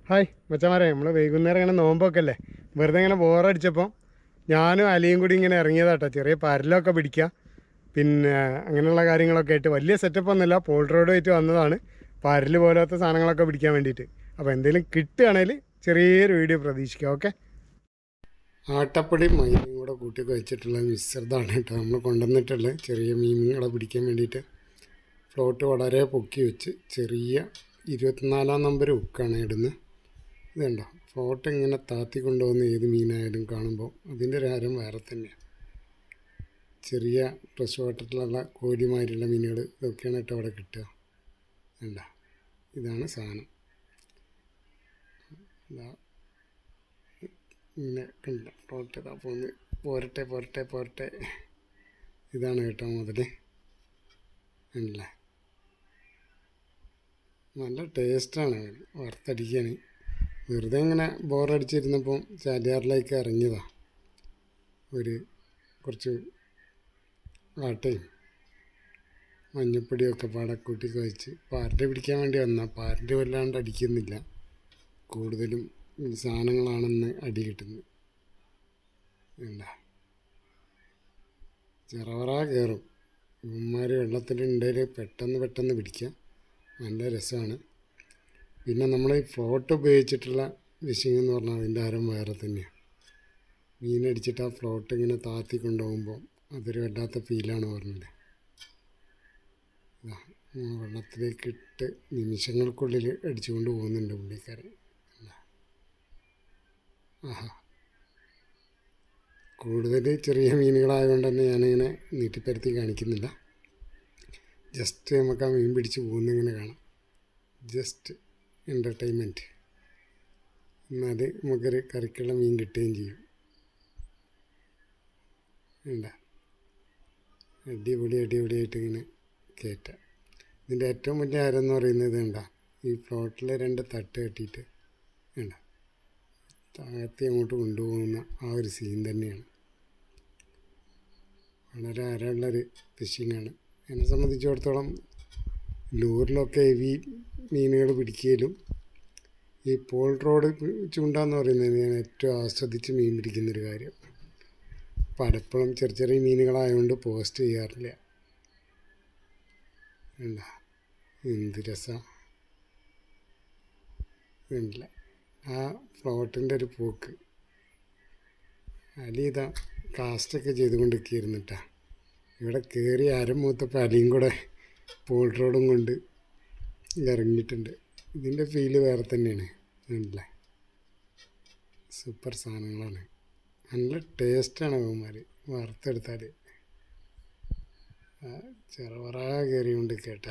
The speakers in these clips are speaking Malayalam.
ഹായ് മച്ചമാരെ നമ്മൾ വൈകുന്നേരം ഇങ്ങനെ നോമ്പൊക്കെ അല്ലേ വെറുതെ ഇങ്ങനെ ബോറടിച്ചപ്പോൾ ഞാനും അലിയും കൂടി ഇങ്ങനെ ഇറങ്ങിയതാട്ടോ ചെറിയ പരലൊക്കെ പിടിക്കുക പിന്നെ അങ്ങനെയുള്ള കാര്യങ്ങളൊക്കെ ആയിട്ട് വലിയ സെറ്റപ്പ് ഒന്നുമില്ല പോൾട്രി റോഡുമായിട്ട് വന്നതാണ് പരൽ പോലത്തെ സാധനങ്ങളൊക്കെ പിടിക്കാൻ വേണ്ടിയിട്ട് അപ്പോൾ എന്തെങ്കിലും കിട്ടുകയാണെങ്കിൽ ചെറിയൊരു വീഡിയോ പ്രതീക്ഷിക്കാം ഓക്കെ ആട്ടപ്പൊടി മൈനയും കൂടെ കൂട്ടി വെച്ചിട്ടുള്ള മിശ്രിതമാണ് കേട്ടോ നമ്മൾ കൊണ്ടുവന്നിട്ടുള്ള ചെറിയ മീനുകളെ പിടിക്കാൻ വേണ്ടിയിട്ട് ഫ്ലോട്ട് വളരെ പൊക്കി വെച്ച് ചെറിയ ഇരുപത്തിനാലാം നമ്പർ ഉക്കാണ് ഇടുന്നത് ഇത് കണ്ടോ ഫ്ലോട്ട് ഇങ്ങനെ താത്തി കൊണ്ടുപോകുന്ന ഏത് മീനായാലും കാണുമ്പോൾ അതിൻ്റെ ഒരു ഹരം വേറെ തന്നെയാണ് ചെറിയ ഫ്രഷ് വാട്ടറിലുള്ള കോരിമാരിയുള്ള മീനുകൾ ഇതൊക്കെയാണ് കേട്ടോ അവിടെ കിട്ടുക വേണ്ട ഇതാണ് സാധനം ഇതാ ഇങ്ങനെ കണ്ടില്ല ഫ്ലോട്ട് ഇതാ പോന്ന് പോരട്ടെ പോരട്ടെ പോരട്ടെ ഇതാണ് കേട്ടോ മുതൽ കണ്ടില്ലേ നല്ല ടേസ്റ്റാണ് വറുത്തടിക്കാൻ വെറുതെ ഇങ്ങനെ ബോറടിച്ചിരുന്നപ്പം ചാലിയാറിലേക്ക് ഇറങ്ങിയതാ ഒരു കുറച്ച് ആട്ടയും മഞ്ഞപ്പൊടിയൊക്കെ പാടെ കൂട്ടി കഴിച്ച് പാരൻ്റെ പിടിക്കാൻ വേണ്ടി വന്നാൽ പാരൻ്റെ വല്ലാണ്ട് അടിക്കുന്നില്ല കൂടുതലും ഈ സാധനങ്ങളാണെന്ന് അടി കിട്ടുന്നത് വേണ്ട ചെറവറ കയറും ഇവന്മാർ വെള്ളത്തിലുണ്ടെങ്കിൽ പെട്ടെന്ന് പെട്ടെന്ന് പിടിക്കാം നല്ല രസമാണ് പിന്നെ നമ്മൾ ഈ ഫ്ലോട്ട് ഉപയോഗിച്ചിട്ടുള്ള ഫിഷിംഗ് എന്ന് പറഞ്ഞാൽ അതിൻ്റെ അരം വേറെ തന്നെയാണ് മീനടിച്ചിട്ട് ആ ഫ്ലോട്ട് ഇങ്ങനെ താത്തി കൊണ്ടുപോകുമ്പോൾ അതൊരു വല്ലാത്ത ഫീലാണ് പറഞ്ഞത് ഇതാ, ഉം, വെള്ളത്തിലേക്ക് ഇട്ട് നിമിഷങ്ങൾക്കുള്ളിൽ അടിച്ചുകൊണ്ട് പോകുന്നുണ്ട് പുള്ളിക്കാരൻ ഇതാ. ആഹാ കൂടുതൽ ചെറിയ മീനുകളായതുകൊണ്ട് തന്നെ ഞാനിങ്ങനെ നീട്ടിപ്പരത്തി കാണിക്കുന്നില്ല ജസ്റ്റ് നമുക്ക് ആ മീൻ പിടിച്ച് പോകുന്നിങ്ങനെ കാണാം ജസ്റ്റ് എൻ്റർടൈൻമെൻറ്റ് എന്നാൽ നമുക്കൊരു കറിക്കുള്ള മീൻ കിട്ടുകയും ചെയ്യും വേണ്ട അടിപൊളി അടിപൊളിയായിട്ട് ഇങ്ങനെ കയറ്റാം ഇതിൻ്റെ ഏറ്റവും വലിയ ആരം എന്ന് പറയുന്നത് വേണ്ട ഈ ഫ്ലോട്ടിൽ രണ്ട് തട്ട് കെട്ടിയിട്ട് വേണ്ട താഴത്തി അങ്ങോട്ട് കൊണ്ടുപോകുന്ന ആ ഒരു സീൻ തന്നെയാണ് വളരെ ആരമുള്ളൊരു ഫിഷിങ്ങാണ് എന്നെ സംബന്ധിച്ചിടത്തോളം ലൂറിലൊക്കെ ഈ മീനുകൾ പിടിക്കലും ഈ പോൾ റോഡ് ചൂണ്ടാന്ന് പറയുന്നത് ഞാൻ ഏറ്റവും ആസ്വദിച്ച് മീൻ പിടിക്കുന്നൊരു കാര്യം പലപ്പോഴും ചെറിയ ചെറിയ മീനുകളായതുകൊണ്ട് പോസ്റ്റ് ചെയ്യാറില്ല വേണ്ട എന്ത് രസമാണ് വേണ്ടില്ല ആ ഫ്ലോട്ടിൻ്റെ ഒരു പോക്ക് അലി ഇതാ കാസ്റ്റൊക്കെ ചെയ്തുകൊണ്ടിരിക്കുകയായിരുന്നു കേട്ടോ ഇവിടെ കയറി അരം മൂത്തപ്പോൾ അലിയും കൂടെ പോൾ റോഡും കൊണ്ട് ഇറങ്ങിയിട്ടുണ്ട് ഇതിൻ്റെ ഫീല് വേറെ തന്നെയാണ് ഉണ്ടല്ലേ സൂപ്പർ സാധനങ്ങളാണ് നല്ല ടേസ്റ്റാണ് അവന്മാർ വറുത്തെടുത്താൽ ചെറുപറ കയറിയുണ്ട് കേട്ടാ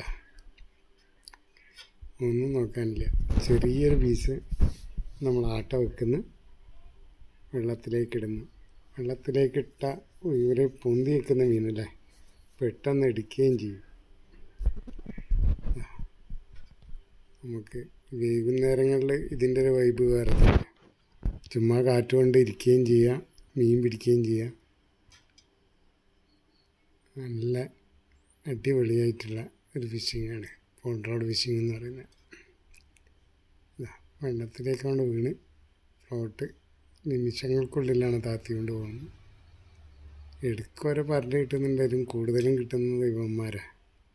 ഒന്നും നോക്കാനില്ല ചെറിയൊരു പീസ് നമ്മൾ ആട്ട വെക്കുന്നു വെള്ളത്തിലേക്ക് ഇടുന്നു വെള്ളത്തിലേക്കിട്ട ഇവരെ പൊന്തി വെക്കുന്ന മീനല്ലേ പെട്ടെന്ന് എടുക്കുകയും ചെയ്യും നമുക്ക് വൈകുന്നേരങ്ങളിൽ ഇതിൻ്റെ ഒരു വൈബ് വേറെ തന്നെ ചുമ്മാ കാറ്റ് കൊണ്ട് ഇരിക്കുകയും ചെയ്യാം മീൻ പിടിക്കുകയും ചെയ്യാം നല്ല അടിപൊളിയായിട്ടുള്ള ഒരു ഫിഷിങ്ങാണ് പോണ്ട് ഫിഷിംഗ് എന്ന് പറയുന്നത് ഇതാ വെള്ളത്തിലേക്ക് കൊണ്ട് വീണ് ഫ്ലോട്ട് നിമിഷങ്ങൾക്കുള്ളിലാണ് താത്തി കൊണ്ട് പോകുന്നത് എടുക്കൊരു പരല് കിട്ടുന്നുണ്ടെങ്കിലും കൂടുതലും കിട്ടുന്നത് ഇവന്മാരാണ്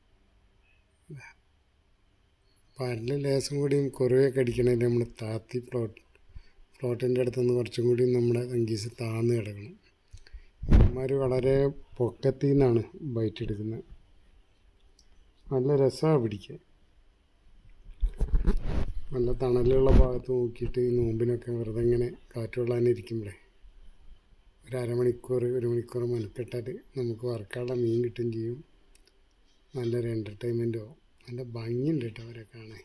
പരല് ലേശം കൂടിയും കുറവൊക്കെ അടിക്കണമെങ്കിൽ നമ്മൾ താത്തി ഫ്ലോട്ട് ഫ്ലോട്ടിൻ്റെ അടുത്തുനിന്ന് കുറച്ചും കൂടി നമ്മുടെ തങ്കീസ് താന്ന് കിടക്കണം ഇവന്മാർ വളരെ പൊക്കത്തിൽ നിന്നാണ് ബൈറ്റ് എടുക്കുന്നത് നല്ല രസമാണ് പിടിക്കാൻ നല്ല തണലുള്ള ഭാഗത്ത് നോക്കിയിട്ട് ഈ നോമ്പിനൊക്കെ വെറുതെ ഇങ്ങനെ കാറ്റ് കൊള്ളാനിരിക്കുമ്പോഴേ ഒരു അരമണിക്കൂർ ഒരു മണിക്കൂർ മെനക്കെട്ടാൽ നമുക്ക് വറക്കാനുള്ള മീൻ കിട്ടുകയും ചെയ്യും നല്ലൊരു എൻ്റർടൈൻമെൻറ്റോ നല്ല ഭംഗിയുണ്ട് കേട്ടോ അവരെ കാണാൻ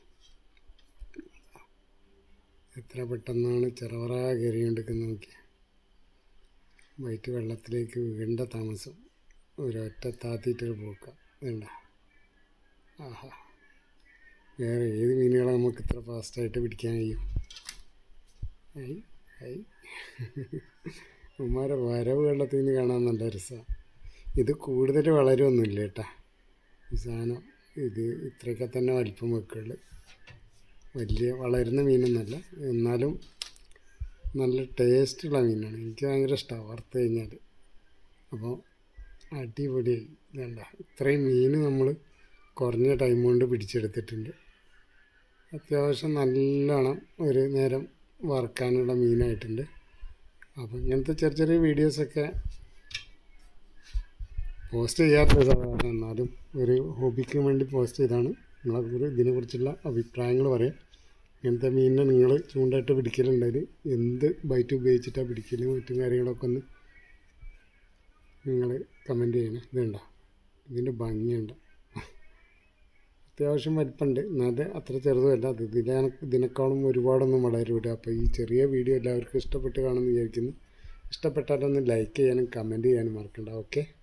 എത്ര പെട്ടെന്നാണ് ചെറവറ കയറിക്കൊണ്ടിരിക്കുന്നത് നോക്കി വൈറ്റ് വെള്ളത്തിലേക്ക് വീണ്ട താമസം ഒരൊറ്റ താത്തിയിട്ടൊരു പോക്ക വേണ്ട ആഹാ വേറെ ഏത് മീനുകളെ നമുക്ക് ഇത്ര ഫാസ്റ്റായിട്ട് പിടിക്കാൻ കഴിയും ഐ ഐ ഉമ്മാരെ വരവ് വെള്ളത്തിൽ നിന്ന് കാണാൻ നല്ല രസമാണ് ഇത് കൂടുതൽ വളരൊന്നുമില്ല കേട്ടാ ഈ സാധനം ഇത് ഇത്രയൊക്കെ തന്നെ വലിപ്പം വെക്കുള്ളൂ വലിയ വളരുന്ന മീനൊന്നുമല്ല എന്നാലും നല്ല ടേസ്റ്റുള്ള മീനാണ് എനിക്ക് ഭയങ്കര ഇഷ്ടമാണ് വറുത്ത് കഴിഞ്ഞാൽ അപ്പോൾ അടിപൊളിയായി വേണ്ട ഇത്രയും മീൻ നമ്മൾ കുറഞ്ഞ ടൈം കൊണ്ട് പിടിച്ചെടുത്തിട്ടുണ്ട് അത്യാവശ്യം നല്ലോണം ഒരു നേരം വറുക്കാനുള്ള മീനായിട്ടുണ്ട് അപ്പോൾ ഇങ്ങനത്തെ ചെറിയ ചെറിയ വീഡിയോസൊക്കെ പോസ്റ്റ് ചെയ്യാറില്ല സാധാരണ എന്നാലും ഒരു ഹോബിക്ക് വേണ്ടി പോസ്റ്റ് ചെയ്താണ് നിങ്ങളെ ഇതിനെക്കുറിച്ചുള്ള അഭിപ്രായങ്ങൾ പറയാം ഇങ്ങനത്തെ മീനിനെ നിങ്ങൾ ചൂണ്ടായിട്ട് പിടിക്കലുണ്ടെങ്കിൽ എന്ത് ബൈറ്റ് ഉപയോഗിച്ചിട്ടാണ് പിടിക്കൽ മറ്റും കാര്യങ്ങളൊക്കെ ഒന്ന് നിങ്ങൾ കമൻറ്റ് ചെയ്യണേ ഇതുണ്ടോ ഇതിൻ്റെ ഭംഗിയുണ്ട് അത്യാവശ്യം വലിപ്പമുണ്ട് എന്നാല് അത്ര ചെറുതുമല്ല അത് ഇതിനെ ഇതിനേക്കാളും ഒരുപാടൊന്നും വളരൂല അപ്പോൾ ഈ ചെറിയ വീഡിയോ എല്ലാവർക്കും ഇഷ്ടപ്പെട്ട് കാണുമെന്ന് വിചാരിക്കുന്നു ഇഷ്ടപ്പെട്ടാലൊന്ന് ലൈക്ക് ചെയ്യാനും കമൻറ്റ് ചെയ്യാനും മറക്കണ്ട ഓക്കെ